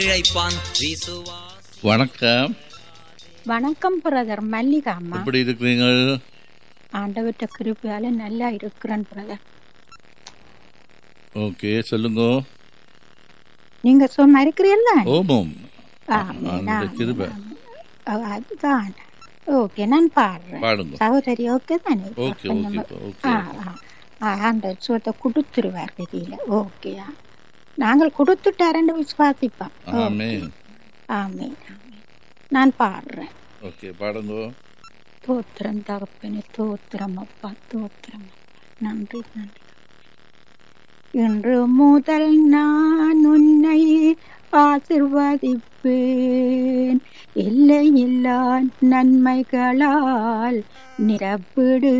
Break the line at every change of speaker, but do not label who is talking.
இழைப்பான் விசுவாசி
வணக்கம்
வணக்கம் பிரதர் மல்லிகா அம்மா
எப்படி இருக்கிறீங்க
ஆண்டவர்கிட்ட கிருப்பையால நல்லா இருக்கிறேன் பிரதர்
ஓகே சொல்லுங்க
நீங்க சும்மா இருக்கிறீல்ல
ஓமம்
ஆமென்,
அந்த
ஆமென்,
கிருபை
ஆமென். ஓ, அதுதான் ஓகே நான் பாடுறேன்
பாடுங்க
சகோதரி ஓகே தானே
ஓகே
அப்ப
ஓகே
நம்ம-
ஓகே
ஆ, ஆ. ஆ, ஆண்டவர் சுகத்தை கொடுத்துருவார் கதியில ஓகேயா நாங்கள் கொடுத்துட்டாருன்னு விசுவாசிப்போம்
ஆமே
ஆமீன் ஆமீன் நான் பாடுறேன்
ஓகே பாடுங்க
தோத்திரம் தகப்பனே தோத்திரம் அப்பா தோத்திரம் அப்பா. நன்றி நன்றி இன்று முதல் நான் உன்னை ஆசிர்வதிப்பேன் எல்லையில்லா நன்மைகளால் நிரப்பிடு